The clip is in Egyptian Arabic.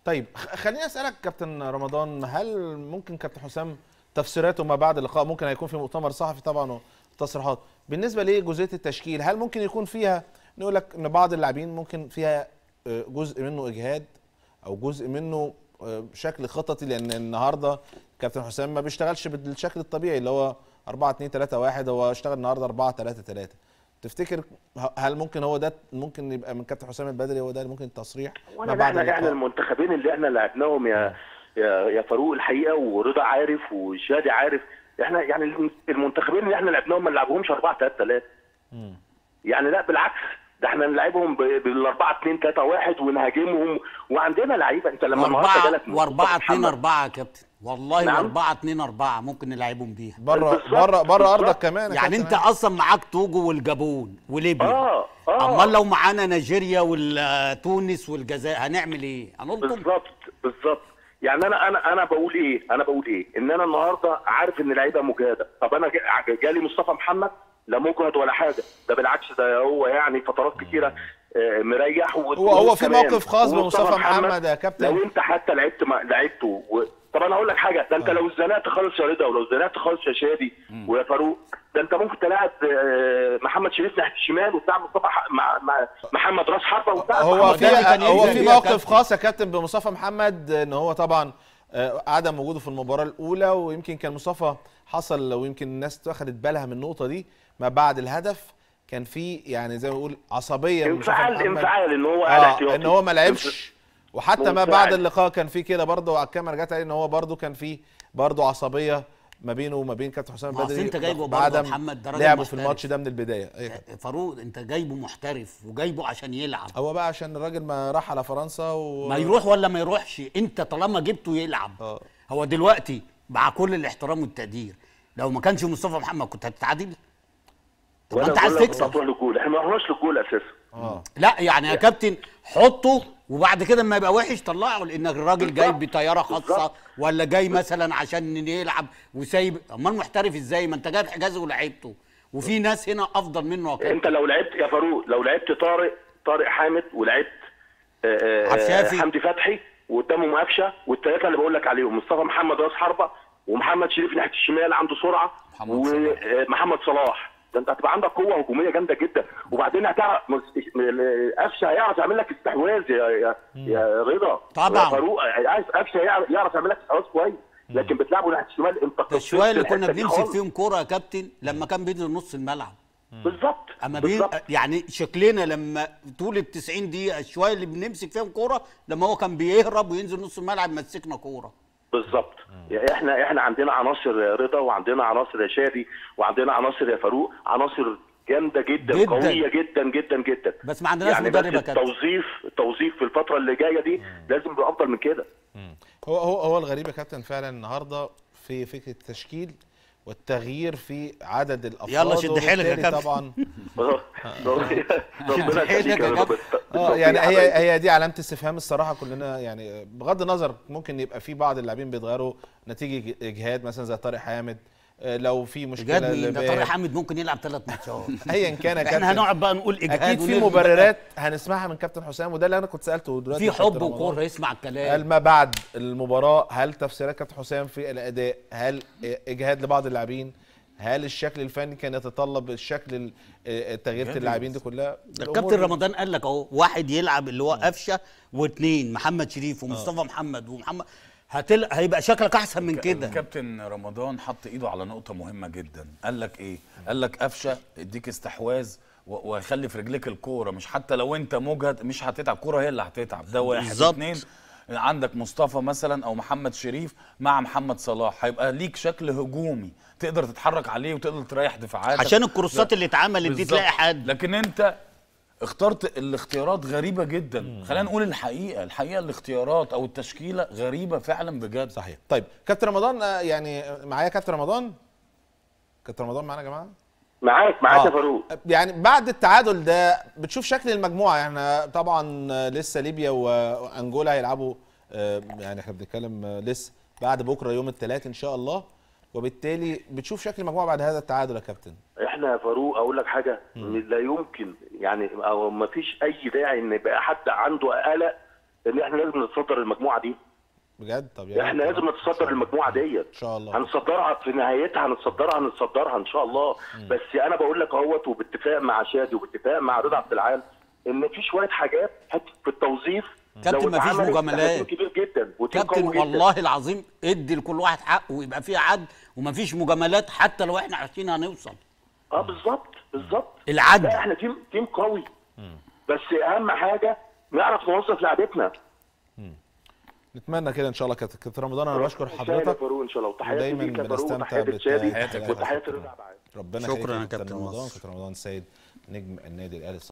طيب خ- خليني اسالك كابتن رمضان هل ممكن كابتن حسام تفسيراته ما بعد اللقاء ممكن هيكون في مؤتمر صحفي طبعا وتصريحات بالنسبه لجزئيه التشكيل هل ممكن يكون فيها نقول لك ان بعض اللاعبين ممكن فيها آه، جزء منه اجهاد او جزء منه آه، شكل خططي لان النهارده كابتن حسام ما بيشتغلش بالشكل الطبيعي اللي هو 4 2 3 1 هو اشتغل النهارده 4 3 3 تفتكر ه- هل ممكن هو ده ممكن يبقى من كابتن حسام البدري هو ده اللي ممكن التصريح وانا احنا احنا اللقاء؟ المنتخبين اللي احنا لعبناهم يا يا يا فاروق الحقيقه ورضا عارف وشادي عارف احنا يعني المنتخبين اللي احنا لعبناهم ما نلعبهمش 4 3 3 يعني لا بالعكس ده احنا نلعبهم بال 4 2 3 1 ونهاجمهم وعندنا لعيبه انت لما النهارده واربعه جالك واربعه مصطفى اتنين محمد. اربعه يا كابتن والله نعم. واربعه اتنين اربعه ممكن نلعبهم بيها بره بالظبط، بره بره ارضك بالظبط. كمان يا يعني كابتن انت عادل. اصلا معاك توجو والجابون وليبيا اه اه امال لو معانا نيجيريا وتونس والجزائر هنعمل ايه؟ هنلطم بالظبط بالظبط يعني انا انا انا بقول ايه انا بقول ايه ان انا النهارده عارف ان اللعيبه مجهده طب انا جا- جالي مصطفى محمد لا مجهد ولا حاجه ده بالعكس ده هو يعني فترات كتيره آه، مريح و- هو- هو في وكمان. موقف خاص ومصطفى بمصطفى محمد يا كابتن. لو انت حتى لعبت مع- لعبته و... طب انا اقول لك حاجه ده انت لو اتزنقت خالص يا رضا ولو اتزنقت خالص يا شادي ويا فاروق ده انت ممكن تلاعب آه، محمد شريف ناحيه الشمال وتلعب مصطفى ح- مع مع محمد راس حربه وتلعب هو محمد في ده اللي كان هو يلزم في بيه يا موقف كابتن. خاص يا كابتن بمصطفى محمد ان هو طبعا آه، عدم وجوده في المباراه الاولى ويمكن كان مصطفى حصل ويمكن الناس اخذت بالها من النقطه دي ما بعد الهدف كان في يعني زي ما بقول عصبيه من مصطفى انفعال محمد. انفعال ان هو قال اه احتياطي ان هو ما لعبش وحتى ما منفعل. بعد اللقاء كان في كده برضه على الكاميرا جت عليه ان هو برضه كان في برضه عصبيه ما بينه وما بين كابتن حسام ما أصل البدري أنت جايبه برضه بعدم محمد ده راجل لعبه في محترف. الماتش ده من البدايه أيوة. فاروق انت جايبه محترف وجايبه عشان يلعب هو بقى عشان الراجل ما راح على فرنسا و... ما يروح ولا ما يروحش انت طالما جبته يلعب اه. هو دلوقتي مع كل الاحترام والتقدير لو ما كانش مصطفى محمد كنت هتتعادل طب ما وأنا انت عايز بقول لك تكسب هتروح للجول احنا ما رحناش للجول اساسا اه لا يعني يا كابتن حطه وبعد كده اما يبقى وحش طلعه لان الراجل جاي بالظبط. بطياره خاصه بالظبط. ولا جاي مثلا عشان يلعب وسايب امال محترف ازاي ما انت جايب حجازي ولعبته وفي ناس هنا افضل منه يا كابتن انت لو لعبت يا فاروق لو لعبت طارق طارق حامد ولعبت آه، آه، عفافي. حمدي فتحي وقدامهم قفشه والثلاثه اللي بقول لك عليهم مصطفى محمد راس حربه ومحمد شريف ناحيه الشمال عنده سرعه محمد صلاح. ومحمد صلاح ده انت هتبقى عندك قوه هجوميه جامده جدا وبعدين هتعرف مس- م- قفشه هيعرف يعمل لك استحواذ يا يا, يا رضا طبعا. يا فاروق عايز قفشه يعرف يعرف يعمل لك استحواذ كويس لكن بتلعبه ناحيه الشمال انت ده قصرت شويه اللي الحتة كنا دي بنمسك خالص. فيهم كوره يا كابتن لما كان بينزل نص الملعب بالظبط اما بي... بالظبط. يعني شكلنا لما طول ال 90 دقيقه شويه اللي بنمسك فيهم كوره لما هو كان بيهرب وينزل نص الملعب مسكنا كوره بالظبط يعني احنا احنا عندنا عناصر يا رضا وعندنا عناصر يا شادي وعندنا عناصر يا فاروق عناصر جامده جدا, جداً. قويه جدا جدا جدا بس ما عندناش يعني مدرب يا بس كابتن التوظيف التوظيف في الفتره اللي جايه دي لازم يبقى افضل من كده هو هو هو الغريب يا كابتن فعلا النهارده في فكره التشكيل والتغيير في عدد الافراد يلا شد حيلك يا وبالتالي كابتن. طبعا ربنا حيلك يخليك يا يا رب. كابتن. اه بالتوفيق يعني يا هي حبايبي. هي دي علامه استفهام الصراحه كلنا يعني بغض النظر ممكن يبقى في بعض اللاعبين بيتغيروا نتيجه اجهاد مثلا زي طارق حامد آه، لو في مشكله اجهاد مين ده لباب. طارق حامد ممكن يلعب ثلاث ماتشات ايا كان يا احنا كابتن هنقعد بقى نقول اجهاد اكيد في ونرمي مبررات هنسمعها من كابتن حسام وده اللي انا كنت سالته دلوقتي في لكابتن حب رمضان. وكوره يسمع هل الكلام ما بعد المباراة هل تفسيرات كابتن حسام في الأداء هل إجهاد لبعض اللاعبين هل الشكل الفني كان يتطلب الشكل ال- آه، تغيير اللاعبين دي كلها ده الأمور الكابتن دي. رمضان قال لك اهو واحد يلعب اللي هو قفشه واثنين محمد شريف ومصطفى محمد ومحمد هتل... هيبقى شكلك احسن من كده الكابتن رمضان حط ايده على نقطة مهمة جدا قال لك ايه قال لك قفشة اديك استحواذ و- وهيخلي في رجليك الكورة مش حتى لو انت مجهد مش هتتعب كورة هي اللي هتتعب ده واحد بالظبط. اتنين عندك مصطفى مثلا او محمد شريف مع محمد صلاح هيبقى ليك شكل هجومي تقدر تتحرك عليه وتقدر تريح دفاعاتك عشان الكروسات اللي اتعملت دي بالظبط. تلاقي حد لكن انت اخترت الاختيارات غريبة جدا خلينا نقول الحقيقة الحقيقة الاختيارات او التشكيلة غريبة فعلا بجد صحيح طيب كابتن رمضان آه، يعني معايا كابتن رمضان كابتن رمضان معانا يا جماعة معاك معاك آه. يا فاروق يعني بعد التعادل ده بتشوف شكل المجموعه يعني طبعا آه، لسه ليبيا وانجولا هيلعبوا آه، يعني احنا بنتكلم آه، لسه بعد بكره يوم الثلاث ان شاء الله وبالتالي بتشوف شكل المجموعه بعد هذا التعادل يا كابتن احنا يا فاروق اقول لك حاجه لا يمكن يعني او ما فيش اي داعي ان يبقى حد عنده قلق ان احنا لازم نتصدر المجموعه دي بجد طب يا احنا ريت. لازم نتصدر المجموعه ديت ان شاء الله هنصدرها في نهايتها هنصدرها هنصدرها ان شاء الله بس انا بقول لك اهوت وباتفاق مع شادي وباتفاق مع رضا عبد العال ان في شويه حاجات حتى في التوظيف كابتن لو مفيش اتعملت، مجاملات. احنا تيم كبير جدا وتيم كابتن قوي جدا. والله العظيم ادي لكل واحد حقه ويبقى فيه عدل ومفيش مجاملات حتى لو احنا عايزين هنوصل اه بالظبط بالظبط العدل. لا احنا تيم تيم قوي بس اهم حاجه نعرف نوظف لعبتنا نتمنى كده ان شاء الله كابتن كابتن رمضان انا بشكر مساء يا حضرتك فاروق ان شاء الله وتحياتي ودايما ليك يا فاروق بنستمتع وتحياتي بالحياة لشادي حياتك يا وتحياتي كابتن. لرضا عبد العال ربنا شكراً يخليك يا كابتن كابتن رمضان مصر. كابتن رمضان السيد نجم النادي الاهلي